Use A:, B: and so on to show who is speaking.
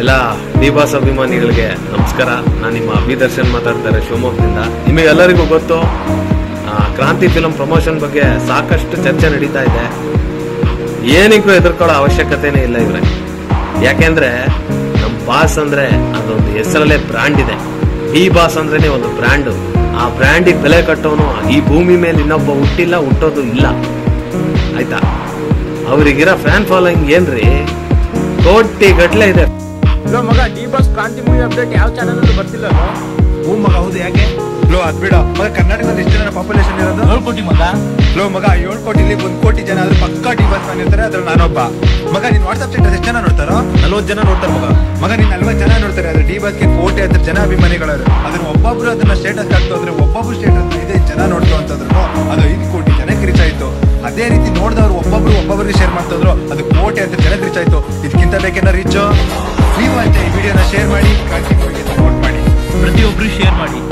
A: ಎಲ್ಲ D boss ಅಭಿಮಾನಿಗಳಿಗೆ ನಮಸ್ಕಾರ ನಾನು ನಿಮ್ಮ ಅಭಿದರ್ಶನ್ ಮಾತಾಡ್ತಾರೆ ಶಿವಮೊಗ್ಗದಿಂದ ನಿಮಗೆಲ್ಲರಿಗೂ ಗೊತ್ತು ಆ, ಕ್ರಾಂತಿ ಫಿಲಂ ಪ್ರಮೋಷನ್ ಬಗ್ಗೆ ಸಾಕಷ್ಟು ಚರ್ಚೆ ನಡೀತಾ ಇದೆ ಏನಕ್ಕೂ ಹೆದರ್ಕೊಳ್ಳೋ ಅವಶ್ಯಕತೆನೇ ಇಲ್ಲ ಇವ್ರೆ ಯಾಕೆಂದ್ರೆ ನಮ್ಮ ಬಾಸ್ ಅಂದ್ರೆ ಅದೊಂದು ಹೆಸರಲ್ಲೇ ಬ್ರ್ಯಾಂಡ್ ಇದೆ ಡಿ ಬಾಸ್ ಅಂದ್ರೇನೆ ಒಂದು ಬ್ರ್ಯಾಂಡು ಆ ಬ್ರ್ಯಾಂಡಿಗೆ ಬೆಲೆ ಕಟ್ಟೋನು ಈ ಭೂಮಿ ಮೇಲೆ ಇನ್ನೊಬ್ಬ ಹುಟ್ಟಿಲ್ಲ ಹುಟ್ಟೋದು ಇಲ್ಲ ಆಯ್ತಾ ಅವ್ರಿಗಿರೋ ಫ್ಯಾನ್ ಫಾಲೋಯಿಂಗ್ ಏನ್ರಿ ಕೋಟಿ ಗಟ್ಲೆ ಇದೆ
B: ಲೋ ಮಗ D boss Kranti movie update ಯಾವ ಚಾನಲ್ ಅಲ್ಲೂ ಬರ್ತಿಲ್ಲ
C: ಹ್ಞೂ ಮಗ ಹೌದು ಯಾಕೆ ಲೋ ಅದ್ ಬಿಡ ಮಗ ಕರ್ನಾಟಕದಲ್ಲಿ ಎಷ್ಟು ಜನ ಪಾಪ್ಯುಲೇಷನ್ ಇರೋದು
B: ಏಳು ಕೋಟಿ ಮಗ
C: ಲೋ ಮಗ ಏಳು ಕೋಟಿಲಿ ಒಂದ್ ಕೋಟಿ ಜನ ಆದ್ರೆ ಪಕ್ಕಾ ಡಿ ಬಸ್ ಇರ್ತಾರೆ ಅದ್ರಲ್ಲಿ ನಾನೊಬ್ಬ ಮಗ ನಿನ್ ವಾಟ್ಸ್ಆಪ್ ಸ್ಟೇಟಸ್ ಎಷ್ಟು ಜನ ನೋಡ್ತಾರೋ ನಲ್ವತ್ತು ಜನ ನೋಡ್ತಾರೆ ಮಗ ಮಗ ನೀನ್ ನಲ್ವತ್ತು ಜನ ನೋಡ್ತಾರೆ ಅದ್ರ ಡಿ ಬಸ್ಗೆ ಕೋಟಿ ಹತ್ರ ಜನ ಅಭಿಮಾನಿಗಳವ್ರು ಅದ್ರ ಒಬ್ಬೊಬ್ರು ಅದನ್ನ ಸ್ಟೇಟಸ್ ಹಾಕ್ತು ಅಂದ್ರೆ ಒಬ್ಬೊಬ್ರು ಸ್ಟೇಟಸ್ ಐದೈದು ಜನ ನೋಡ್ತು ಅಂತಂದ್ರು ಅದು ಐದು ಕೋಟಿ ಜನಕ್ಕೆ ರೀಚ್ ಆಯ್ತು ಅದೇ ರೀತಿ ನೋಡಿದವ್ರು ಒಬ್ಬೊಬ್ರು ಒಬ್ಬೊಬ್ಬರಿಗೆ ಶೇರ್ ಮಾಡ್ತಿದ್ರು ಅದು ಕೋಟಿ ಹತ್ರ ಜನಕ್ಕೆ ರೀಚ್ ಆಯ್ತು ಇದಕ್ಕಿಂತ ಬೇಕೇನ ರೀಚ್ ನೀವು ಅಷ್ಟೇ ಈ ವಿಡಿಯೋನ ಶೇರ್ ಮಾಡಿ ಕ್ರಾಂತಿ ಮೂವಿಗೆ ಸಪೋರ್ಟ್ ಮಾಡಿ
B: ಪ್ರತಿಯೊಬ್ರು ಶೇರ್ ಮಾಡಿ